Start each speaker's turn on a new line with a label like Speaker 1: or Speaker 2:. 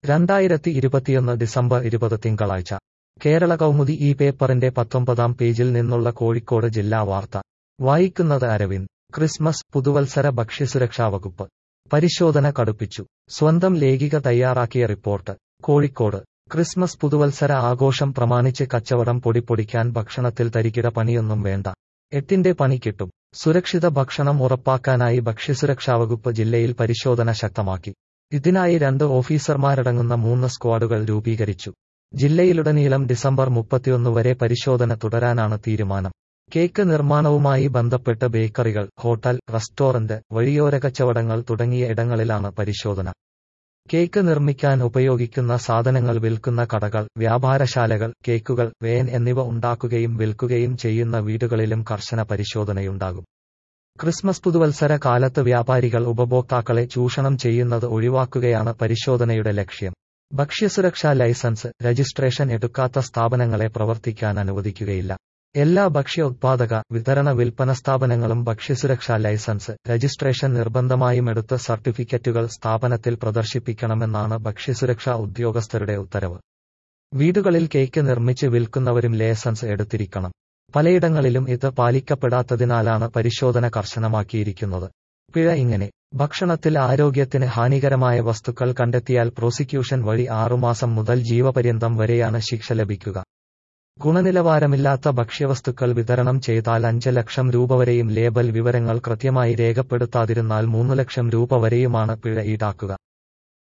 Speaker 1: രണ്ടായിരത്തി ഇരുപത്തിയൊന്ന് ഡിസംബർ ഇരുപത് തിങ്കളാഴ്ച കേരള കൗമുദി ഈ പേപ്പറിന്റെ പത്തൊമ്പതാം പേജിൽ നിന്നുള്ള കോഴിക്കോട് ജില്ലാ വാർത്ത വായിക്കുന്നത് അരവിന്ദ് ക്രിസ്മസ് പുതുവത്സര ഭക്ഷ്യസുരക്ഷാ വകുപ്പ് പരിശോധന കടുപ്പിച്ചു സ്വന്തം ലേഖിക തയ്യാറാക്കിയ റിപ്പോർട്ട് കോഴിക്കോട് ക്രിസ്മസ് പുതുവത്സര ആഘോഷം പ്രമാണിച്ച് കച്ചവടം പൊടിപ്പൊടിക്കാൻ ഭക്ഷണത്തിൽ തരികിട പണിയൊന്നും വേണ്ട എട്ടിന്റെ പണി കിട്ടും സുരക്ഷിത ഭക്ഷണം ഉറപ്പാക്കാനായി ഭക്ഷ്യസുരക്ഷാ വകുപ്പ് ജില്ലയിൽ പരിശോധന ശക്തമാക്കി ഇതിനായി രണ്ട് ഓഫീസർമാരടങ്ങുന്ന മൂന്ന് സ്ക്വാഡുകൾ രൂപീകരിച്ചു ജില്ലയിലുടനീളം ഡിസംബർ മുപ്പത്തിയൊന്ന് വരെ പരിശോധന തുടരാനാണ് തീരുമാനം കേക്ക് നിർമ്മാണവുമായി ബന്ധപ്പെട്ട് ബേക്കറികൾ ഹോട്ടൽ റെസ്റ്റോറന്റ് വഴിയോര കച്ചവടങ്ങൾ തുടങ്ങിയ ഇടങ്ങളിലാണ് പരിശോധന കേക്ക് നിർമ്മിക്കാൻ ഉപയോഗിക്കുന്ന സാധനങ്ങൾ വിൽക്കുന്ന കടകൾ വ്യാപാരശാലകൾ കേക്കുകൾ വേൻ എന്നിവ ഉണ്ടാക്കുകയും വിൽക്കുകയും ചെയ്യുന്ന വീടുകളിലും കർശന പരിശോധനയുണ്ടാകും ക്രിസ്മസ് പുതുവത്സര കാലത്ത് വ്യാപാരികൾ ഉപഭോക്താക്കളെ ചൂഷണം ചെയ്യുന്നത് ഒഴിവാക്കുകയാണ് പരിശോധനയുടെ ലക്ഷ്യം ഭക്ഷ്യസുരക്ഷാ ലൈസൻസ് രജിസ്ട്രേഷൻ എടുക്കാത്ത സ്ഥാപനങ്ങളെ പ്രവർത്തിക്കാൻ അനുവദിക്കുകയില്ല എല്ലാ ഭക്ഷ്യ ഉത്പാദക വിതരണ വിൽപ്പന സ്ഥാപനങ്ങളും ഭക്ഷ്യസുരക്ഷാ ലൈസൻസ് രജിസ്ട്രേഷൻ നിർബന്ധമായും എടുത്ത സർട്ടിഫിക്കറ്റുകൾ സ്ഥാപനത്തിൽ പ്രദർശിപ്പിക്കണമെന്നാണ് ഭക്ഷ്യസുരക്ഷാ ഉദ്യോഗസ്ഥരുടെ ഉത്തരവ് വീടുകളിൽ കേക്ക് നിർമ്മിച്ച് വിൽക്കുന്നവരും ലൈസൻസ് എടുത്തിരിക്കണം പലയിടങ്ങളിലും ഇത് പാലിക്കപ്പെടാത്തതിനാലാണ് പരിശോധന കർശനമാക്കിയിരിക്കുന്നത് പിഴ ഇങ്ങനെ ഭക്ഷണത്തിൽ ആരോഗ്യത്തിന് ഹാനികരമായ വസ്തുക്കൾ കണ്ടെത്തിയാൽ പ്രോസിക്യൂഷൻ വഴി ആറുമാസം മുതൽ ജീവപര്യന്തം വരെയാണ് ശിക്ഷ ലഭിക്കുക ഗുണനിലവാരമില്ലാത്ത ഭക്ഷ്യവസ്തുക്കൾ വിതരണം ചെയ്താൽ അഞ്ച് ലക്ഷം രൂപ വരെയും ലേബൽ വിവരങ്ങൾ കൃത്യമായി രേഖപ്പെടുത്താതിരുന്നാൽ മൂന്ന് ലക്ഷം രൂപ വരെയുമാണ് പിഴ ഈടാക്കുക